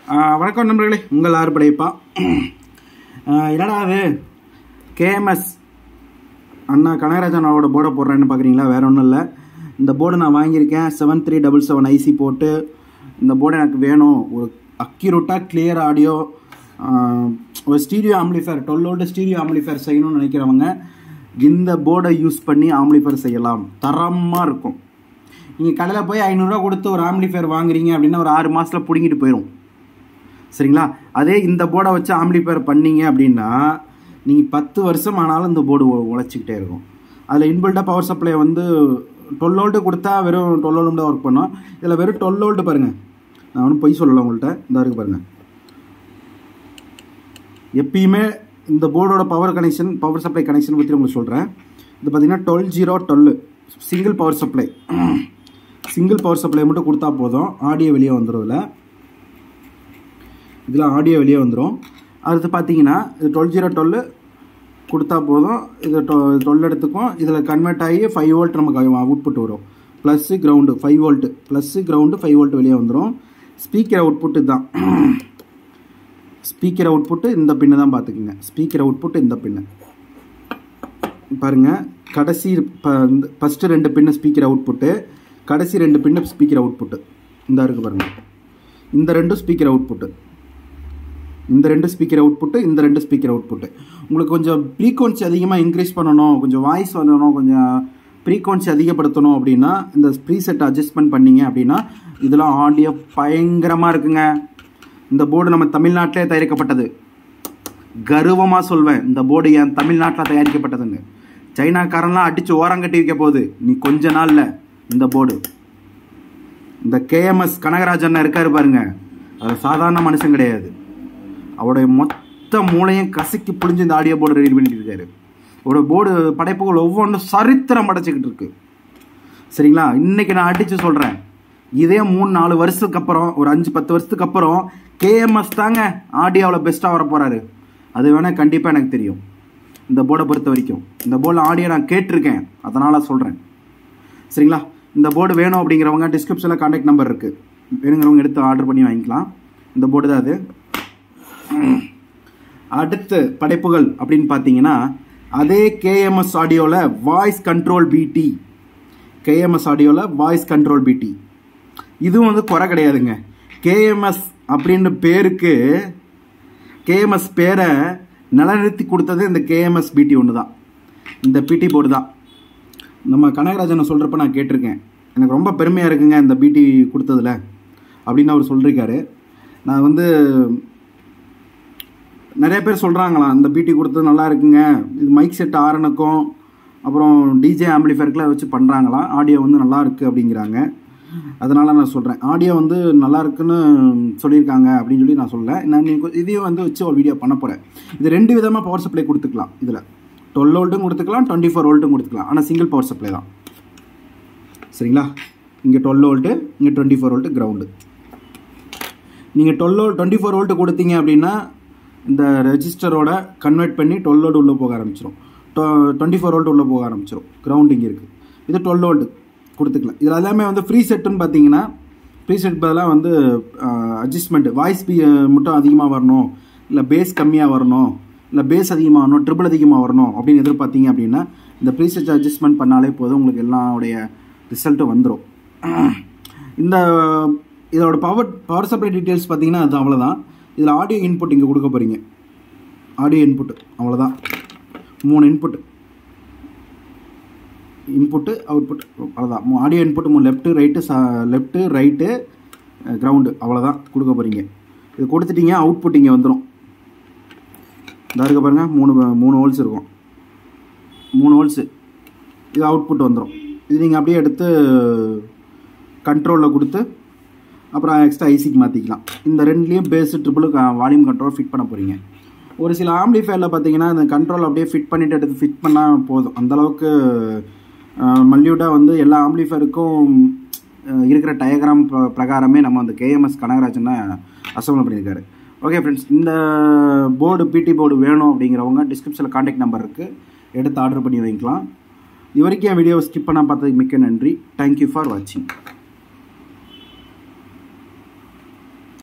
ஆஹ் வணக்கம் நண்பர்களே உங்கள் ஆறு படைப்பா ஆஹ் என்னடா அது கேஎம்எஸ் அண்ணா கனகராஜன் அவரோட போர்டை போடுறேன்னு பார்க்குறீங்களா வேற ஒன்றும் இல்லை இந்த போர்டு நான் வாங்கியிருக்கேன் seven three double seven IC போட்டு இந்த போர்டு எனக்கு வேணும் ஒரு அக்யூரேட்டாக கிளியர் ஆடியோ ஒரு ஸ்டீரியோ ஆம்பிளிஃபயர் டுவெல்லோட ஸ்டீரியோ ஆம்பிளிஃபயர் செய்யணும்னு நினைக்கிறவங்க இந்த போர்டை யூஸ் பண்ணி ஆம்பிளிஃபயர் செய்யலாம் தரமாக இருக்கும் நீங்கள் கடையில் போய் ஐநூறுரூவா கொடுத்து ஒரு ஆம்பிளிஃபயர் வாங்குறீங்க அப்படின்னா ஒரு ஆறு மாதத்தில் பிடுங்கிட்டு போயிடும் சரிங்களா அதே இந்த போர்டை வச்சு ஆம்பிளிஃபயர் பண்ணீங்க அப்படின்னா நீங்கள் பத்து வருஷம் ஆனாலும் இந்த போர்டு உழைச்சிக்கிட்டே இருக்கும் அதில் இன்பில்டாக பவர் சப்ளை வந்து டுவெல் வோல்ட்டு கொடுத்தா வெறும் டுவெல் வோல்ட் தான் ஒர்க் பண்ணும் இதில் வெறும் டுவெல் வோல்ட்டு பாருங்கள் நான் ஒன்றும் பொய் சொல்லலை உங்கள்கிட்ட இந்த இருக்கு பாருங்கள் எப்பயுமே இந்த போர்டோட power connection power supply connection பற்றி உங்களுக்கு சொல்கிறேன் இது பார்த்தீங்கன்னா twelve zero twelve single power supply single power supply மட்டும் கொடுத்தா போதும் ஆடியோ வெளியே வந்துடும் இதில் இதில் ஆடியோ வெளியே வந்துடும் அடுத்து பார்த்தீங்கன்னா இது டுவெல் ஜீரோ டுவெல் கொடுத்தா போதும் இது டுவெல் எடுத்துக்கும் இதில் கன்வெர்ட் ஆகி ஃபைவ் வோல்ட் நமக்கு அவுட்புட் வரும் plus ground five volt plus ground five volt வெளியே வந்துடும் ஸ்பீக்கர் அவுட்புட்டு தான் ஸ்பீக்கர் அவுட்புட்டு இந்த பின்னு தான் பார்த்துக்குங்க ஸ்பீக்கர் அவுட்புட்டு இந்த பின்னு பாருங்கள் கடைசி ஃபஸ்ட்டு ரெண்டு பின்னு ஸ்பீக்கர் அவுட்புட்டு கடைசி ரெண்டு பின்னு ஸ்பீக்கர் அவுட்புட்டு இந்த இருக்குது பாருங்கள் இந்த ரெண்டும் ஸ்பீக்கர் அவுட்புட்டு இந்த ரெண்டு ஸ்பீக்கர் அவுட்புட்டு இந்த ரெண்டு ஸ்பீக்கர் அவுட்புட்டு உங்களுக்கு கொஞ்சம் ஃப்ரீக்வன்சி அதிகமாக இன்க்ரீஸ் பண்ணணும் கொஞ்சம் வாய்ஸ் வரணும் கொஞ்சம் ஃப்ரீக்வன்சி அதிகப்படுத்தணும் அப்படின்னா இந்த ப்ரீசெட் அட்ஜஸ்ட்மெண்ட் பண்ணீங்க அப்படின்னா இதெல்லாம் ஆடியோ பயங்கரமாக இருக்குங்க இந்த போர்டு நம்ம தமிழ்நாட்டிலே தயாரிக்கப்பட்டது கர்வமாக சொல்வேன் இந்த போர்டு என் தமிழ்நாட்டில் தயாரிக்கப்பட்டதுன்னு சைனாக்காரன்லாம் அடித்து ஓரம் கட்டி வைக்க போகுது நீ கொஞ்ச நாளில் இந்த போர்டு இந்த கேஎம்எஸ் கனகராஜன் இருக்காரு பாருங்க அவர் சாதாரண மனுஷன் கிடையாது அவருடைய மொத்த மூளையும் கசக்கி புழிஞ்சு இந்த ஆடியோ போர்டு ரெடி பண்ணிட்டு இருக்காரு அவரோட போர்டு படைப்புகள் ஒவ்வொன்றும் சரித்திரம் படைச்சிக்கிட்டு இருக்கு சரிங்களா இன்னைக்கு நான் அடித்து சொல்கிறேன் இதே மூணு நாலு வருஷத்துக்கு அப்புறம் ஒரு அஞ்சு பத்து வருஷத்துக்கு அப்புறம் கேஎம்எஸ் தாங்க ஆடியோவில் பெஸ்ட்டாக வர போகிறாரு அது வேணால் கண்டிப்பாக எனக்கு தெரியும் இந்த போர்டை பொறுத்த வரைக்கும் இந்த போர்டில் ஆடியோ நான் கேட்டிருக்கேன் அதனால் சொல்கிறேன் சரிங்களா இந்த போர்டு வேணும் அப்படிங்கிறவங்க டிஸ்கிரிப்ஷனில் கான்டாக்ட் நம்பர் இருக்குது வேணுங்கிறவங்க எடுத்து ஆர்டர் பண்ணி வாங்கிக்கலாம் இந்த போர்டு தான் அது அடுத்து படைப்புகள் அப்படின்னு பார்த்தீங்கன்னா அதே கேஎம்எஸ் ஆடியோவில் வாய்ஸ் கண்ட்ரோல் பிடி கேஎம்எஸ் ஆடியோவில் வாய்ஸ் கண்ட்ரோல் பிடி இதுவும் வந்து குறை கிடையாதுங்க கேஎம்எஸ் அப்படின்ற பேருக்கு கேஎம்எஸ் பேரை நிலநிறுத்தி கொடுத்தது இந்த கேஎம்எஸ் பிடி ஒன்று தான் இந்த பிடி போர்டு தான் நம்ம கனகராஜனை சொல்கிறப்ப நான் கேட்டிருக்கேன் எனக்கு ரொம்ப பெருமையாக இருக்குங்க இந்த பிடி கொடுத்ததில் அப்படின்னு அவர் சொல்லியிருக்காரு நான் வந்து நிறைய பேர் சொல்கிறாங்களாம் இந்த பிடி கொடுத்தது நல்லா இருக்குங்க இது மைக் செட் ஆரனுக்கும் அப்புறம் டிஜே ஆம்பிளிஃபயருக்குலாம் வச்சு பண்ணுறாங்களாம் ஆடியோ வந்து நல்லா இருக்குது அப்படிங்கிறாங்க அதனால் நான் சொல்கிறேன் ஆடியோ வந்து நல்லா இருக்குன்னு சொல்லியிருக்காங்க அப்படின்னு சொல்லி நான் சொல்லலை நான் நீங்கள் இதையும் வந்து வச்சு ஒரு வீடியோ பண்ண போகிறேன் இது ரெண்டு விதமாக பவர் சப்ளை கொடுத்துக்கலாம் இதில் டுவெல் வோல்ட்டும் கொடுத்துக்கலாம் டுவெண்ட்டி ஃபோர் வோல்ட்டும் கொடுத்துக்கலாம் ஆனால் சிங்கிள் பவர் சப்ளை தான் சரிங்களா இங்கே டுவெல் வோல்ட்டு இங்கே டுவெண்ட்டி ஃபோர் வோல்ட்டு கிரவுண்டு நீங்கள் twelve volt twenty four volt கொடுத்தீங்க அப்படின்னா இந்த ரெஜிஸ்டரோட கன்வெர்ட் பண்ணி டுவெல் வோல்ட் உள்ளே போக ஆரம்பிச்சிடும் டுவெண்ட்டி ஃபோர் வோல்ட் உள்ளே போக ஆரம்பிச்சிடும் கிரவுண்ட் இங்கே இருக்குது இது டுவெல் வோல்ட் கொடுத்துக்கலாம் இதில் எல்லாமே வந்து ஃப்ரீ செட்டுன்னு பார்த்தீங்கன்னா ஃப்ரீ செட் பதிலாக வந்து அட்ஜஸ்ட்மெண்ட் வாய்ஸ் பி மட்டும் அதிகமாக வரணும் இல்லை பேஸ் கம்மியாக வரணும் இல்லை பேஸ் அதிகமாக வரணும் ட்ரிபிள் அதிகமாக வரணும் அப்படின்னு எதிர்பார்த்தீங்க அப்படின்னா இந்த ப்ரீ செட் அட்ஜஸ்ட்மெண்ட் பண்ணாலே போதும் உங்களுக்கு எல்லாருடைய ரிசல்ட்டும் வந்துடும் இந்த இதோட பவர் பவர் சப்ளை டீட்டெயில்ஸ் பார்த்தீங்கன்னா அது அவ்வளோதான் இதில் ஆடியோ இன்புட் இங்கே கொடுக்க போகிறீங்க ஆடியோ இன்புட் அவ்வளோதான் மூணு இன்புட் இன்புட்டு அவுட்புட் அவ்வளோதான் ஆடியோ இன்புட் மூணு left right left right ground அவ்வளோதான் கொடுக்க போகிறீங்க இது கொடுத்துட்டீங்க அவுட்புட் இங்கே வந்துடும் இதாக இருக்க பாருங்கள் மூணு மூணு ஹோல்ஸ் இருக்கும் மூணு ஹோல்ஸு இது அவுட்புட் வந்துடும் இது நீங்கள் அப்படியே எடுத்து கண்ட்ரோலில் கொடுத்து அப்புறம் எக்ஸ்ட்ரா ஐசிக்கு மாற்றிக்கலாம் இந்த ரெண்டுலேயும் பேஸு ட்ரிபிளுக்கு வால்யூம் கண்ட்ரோல் ஃபிட் பண்ண போகிறீங்க ஒரு சில ஆம்பிளிஃபயரில் பார்த்தீங்கன்னா இந்த கண்ட்ரோல் அப்படியே ஃபிட் பண்ணிவிட்டு எடுத்து ஃபிட் பண்ணால் போதும் அந்தளவுக்கு மல்லியூட்டாக வந்து எல்லா ஆம்பிளிஃபயருக்கும் இருக்கிற டயக்ராம் பிரகாரமே நம்ம அந்த கேஎம்எஸ் கனகராஜனை அசம்பிள் பண்ணியிருக்காரு ஓகே ஃப்ரெண்ட்ஸ் இந்த போர்டு பிடி போர்டு வேணும் அப்படிங்கிறவங்க டிஸ்கிரிப்ஷனில் காண்டாக்ட் நம்பர் இருக்குது எடுத்து ஆர்டர் பண்ணி வாங்கிக்கலாம் இது வரைக்கும் என் வீடியோவை ஸ்கிப் பண்ணால் பார்த்ததுக்கு மிக்க நன்றி தேங்க்யூ ஃபார் வாட்சிங்